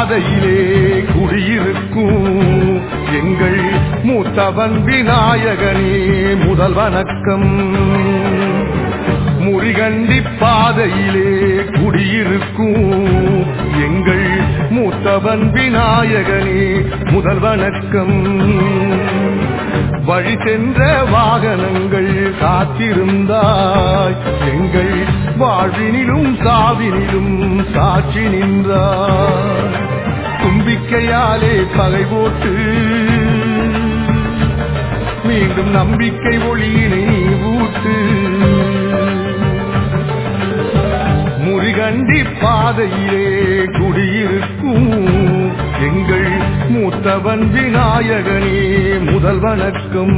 பாதையிலே குடியிருக்கும் எங்கள் மூத்தவன் விநாயகனே முதல் வணக்கம் முறிகண்டி பாதையிலே குடியிருக்கும் எங்கள் மூத்தவன் விநாயகனே முதல் வணக்கம் வழி சென்ற வாகனங்கள் காத்திருந்தாய் எங்கள் வாழ்வினிலும் சாவினிலும் சாட்சி நின்றாய் தும்பிக்கையாலே பகை போட்டு மீண்டும் நம்பிக்கை ஒளியினை நீ ஊட்டு முறிகண்டி பாதையிலே குடியிருக்கும் எங்கள் மூத்தவன் விநாயகனே முதல் வணக்கம்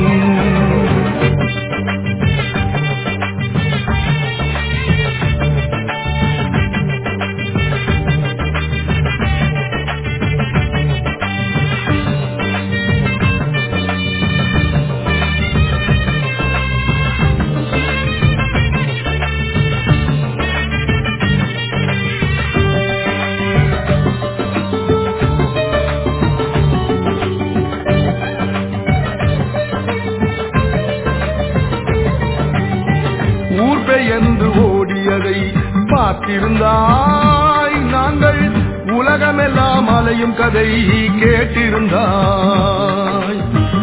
ஊர் பெயர்ந்து ஓடியதை பார்த்திருந்தாய் நாங்கள் உலகமெல்லாம் அலையும் கதை கேட்டிருந்தாய்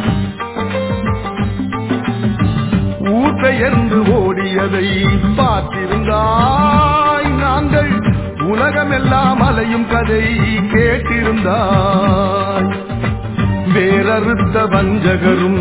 ஊர் பெயர்ந்து ஓடியதை பார்த்திருந்தாய் நாங்கள் உலகமெல்லாம் அலையும் கதை கேட்டிருந்தாய் வேறறுத்த வஞ்சகரும்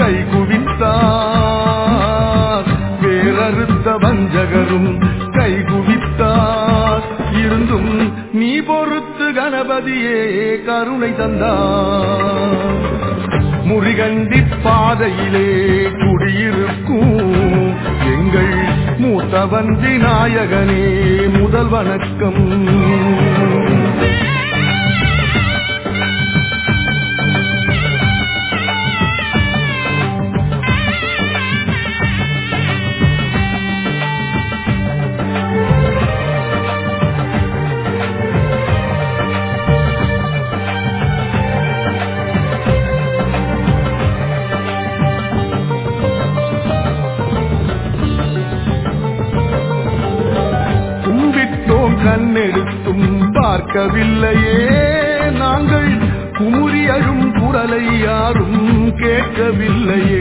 கைகுவித்தார் வேறறுத்த வஞ்சகரும் கைகுவித்தார் இருந்தும் நீ பொறுத்து கணபதியே கருணை தந்தார் முறிகண்டி பாதையிலே குடியிருக்கும் எங்கள் மூத்தவன் விநாயகனே முதல் வணக்கம் கும்பிட்டோம் கண்ணெடுத்தும் பார்க்கவில்லையே நாங்கள் குமுறி அழும் குரலை யாரும் கேட்கவில்லையே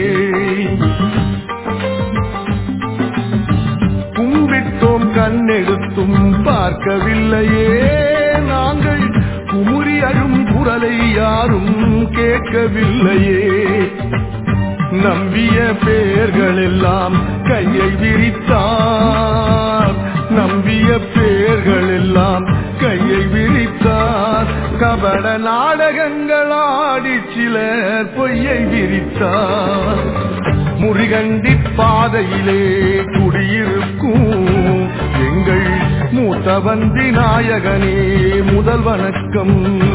கும்பிட்டோம் கண்ணெடுத்தும் பார்க்கவில்லையே நாங்கள் குமுறி அழும் குரலை யாரும் கேட்கவில்லையே நம்பிய பேர்கள் எல்லாம் கையை விரித்தார் நம்பிய பேர்கள் எல்லாம் கையை விரித்தார் கபட நாடகங்களாடி சிலர் பொய்யை விரித்தார் முறிகண்டி பாதையிலே குடியிருக்கும் எங்கள் மூத்தவன் விநாயகனே முதல் வணக்கம்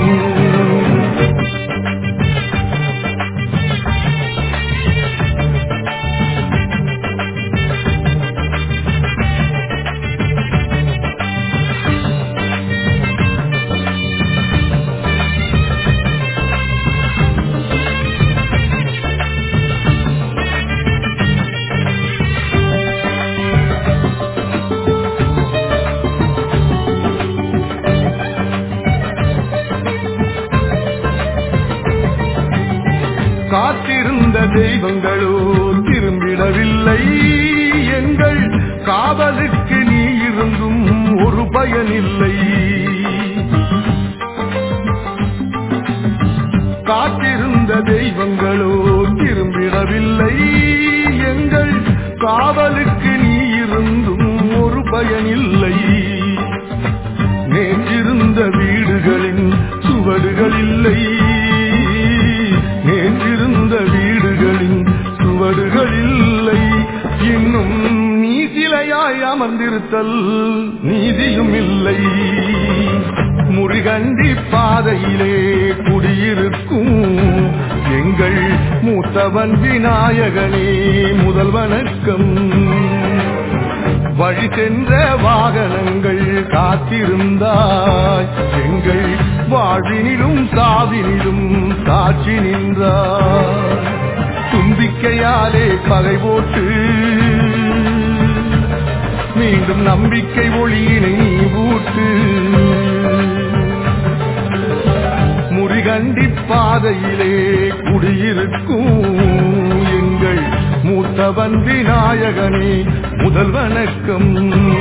காத்திருந்த தெய்வங்களோ திரும்பிடவில்லை எங்கள் காவலுக்கு நீ இருந்தும் ஒரு பயனில்லை காத்திருந்த தெய்வங்களோ திரும்பிடவில்லை எங்கள் காவலுக்கு நீ இருந்தும் ஒரு பயனில்லை நேற்றிருந்த வீடுகளின் சுவடுகள் இல்லை நேற்றிருந்த வீடுகளின் சுவடுகள் இல்லை இன்னும் நீ சிலையாய் அமர்ந்திருத்தல் நீதியும் இல்லை முருகண்டி பாதையிலே குடியிருக்கும் எங்கள் மூத்தவன் விநாயகனே முதல் வணக்கம் வழி சென்ற வாகனங்கள் காத்திருந்தாய் எங்கள் வாழ்வினிலும் சாவினிலும் சாட்சி நின்றார் தும்பிக்கையாலே பகை போட்டு மீண்டும் நம்பிக்கை ஒளியினை நீ ஊட்டு முறிகண்டி பாதையிலே குடியிருக்கும் எங்கள் மூத்த வந்தி நாயகனே முதல் வணக்கம்